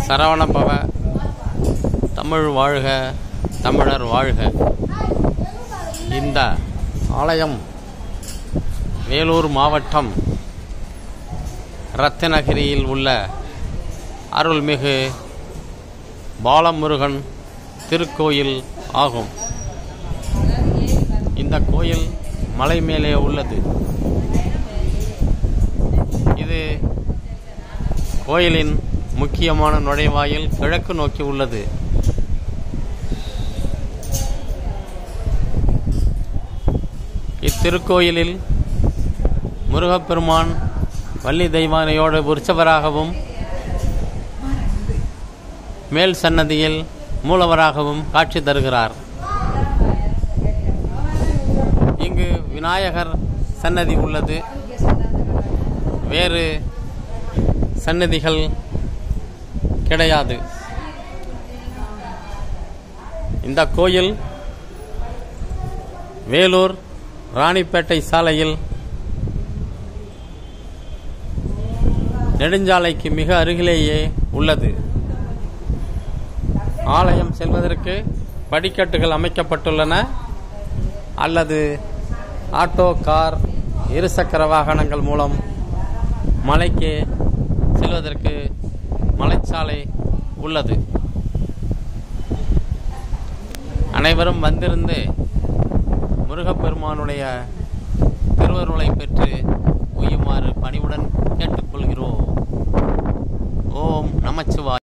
சரவணபவ தமிழ் வாழ்க தமிழர் வாழ்க இந்த ஆலயம் வேலூர் மாவட்டம் ரத்தினகிரியில் உள்ள அருள்மிகு பாலமுருகன் திருக்கோயில் ஆகும் இந்த கோயில் மலை மேலே உள்ளது இது கோயிலின் முக்கியமான நுழைவாயில் கிழக்கு நோக்கி உள்ளது இத்திருக்கோயிலில் முருகப்பெருமான் வள்ளி தெய்வானையோடு உற்சவராகவும் மேல் சன்னதியில் மூலவராகவும் காட்சி தருகிறார் இங்கு விநாயகர் சன்னதி உள்ளது வேறு சன்னதிகள் கிடையாது இந்த கோயில் வேலூர் ராணிப்பேட்டை சாலையில் நெடுஞ்சாலைக்கு மிக அருகிலேயே உள்ளது ஆலயம் செல்வதற்கு படிக்கட்டுகள் அமைக்கப்பட்டுள்ளன அல்லது ஆட்டோ கார் இருசக்கர வாகனங்கள் மூலம் மலைக்கு செல்வதற்கு மலைச்சாலை உள்ளது அனைவரும் வந்திருந்து முருகப்பெருமானுடைய திருவருளை பெற்று உய்யுமாறு பணிவுடன் கேட்டுக்கொள்கிறோம் ஓம் நமச்சிவாய்